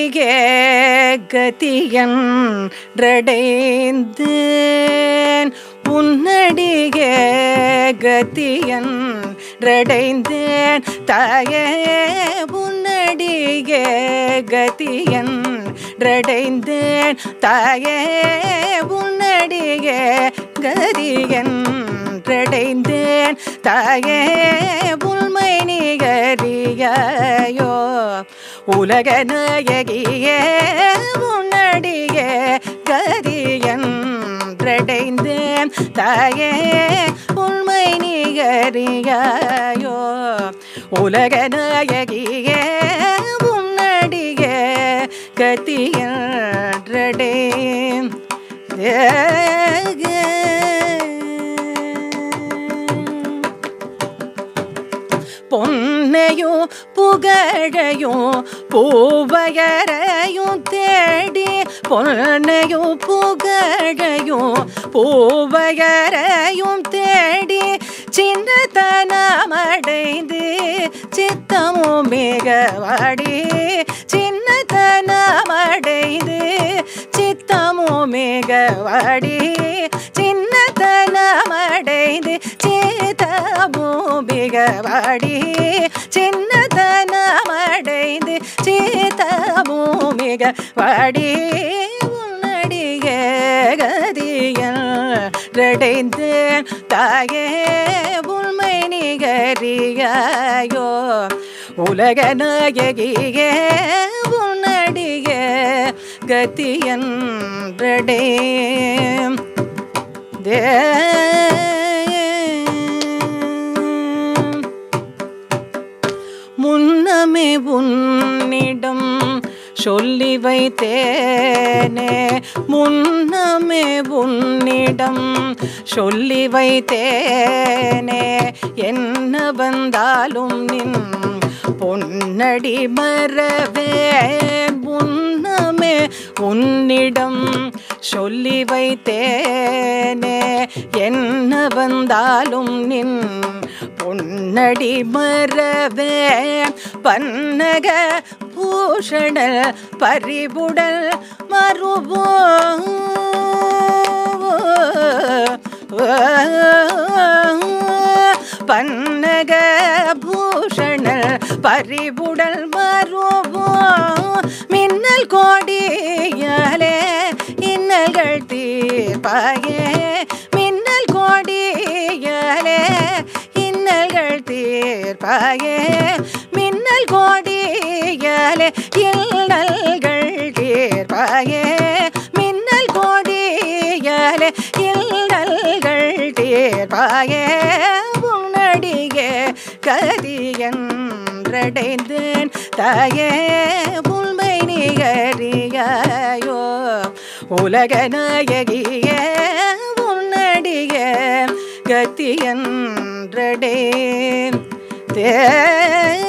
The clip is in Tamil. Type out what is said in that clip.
உன்னடிகே கதியன்றடைந்தேன் உன்னடிகே கதியன்றடைந்தேன் தாயே உன்னடிகே கதியன்றடைந்தேன் தாயே உன்னடிகே கதியன்றடைந்தேன் தாயே உண்மை நிகரியாயோ உலக நாயகியே உன்னடியே கதியன்றடைந்தேன் தாயே உண்மை நிகரியாயோ உலக நாயகியே உன்னடியே கதியன்றடே பொன்னையும் புகழையும் பூவயரையும் தேடி பொன்னையும் புகழையும் பூவயரையும் தேடி சின்னத்தனமடைந்து சித்தமும் மிக வாடி சின்னத்தனமடைந்து சித்தமும் மிக வாடி சின்னத்தனமடைந்து சித்தமும் மிக வாடி சின்னத்தனமடைந்து சித்தமும் மிக வாடி உன்னடிய கதியல் ரடைந்தேன் தாயே உண்மை நிகரியாயோ உலக நாயகியே உன்னடிய கத்தியன் ரடே தே முன்னமே உன்னிடம் சொல்லி வைத்தேனே முன்னமே உன்னிடம் சொல்லி வைத்தேனே என்ன வந்தாலும் நின் பொன்னடி மறவே முன்னமே உன்னிடம் சொல்லி வைத்தேனே என்ன வந்தாலும் நின் பொன்னடி மறவே பன்னக பூஷண பரிபுடல் மறுபோ பன்னக பூஷண பரிபுடல் மறுபோ மின்னல் கோடியாலே இன்னல்கள் தீர்ப்பாயே மின்னல் கோடியாலே இன்னல்கள் தீர்ப்பாயே மின்னல் கோடியாலே இல்லல்கள் தீர்ப்பாயே மின்னல் கோடியாலே இல்லல்கள் தீர்ப்பாயே உன்னடியே கதியன்றடைந்தேன் தாயே உண்மை நிகரியாயோ உலக நாயகியே உன்னடியே கத்தியன்றடே தே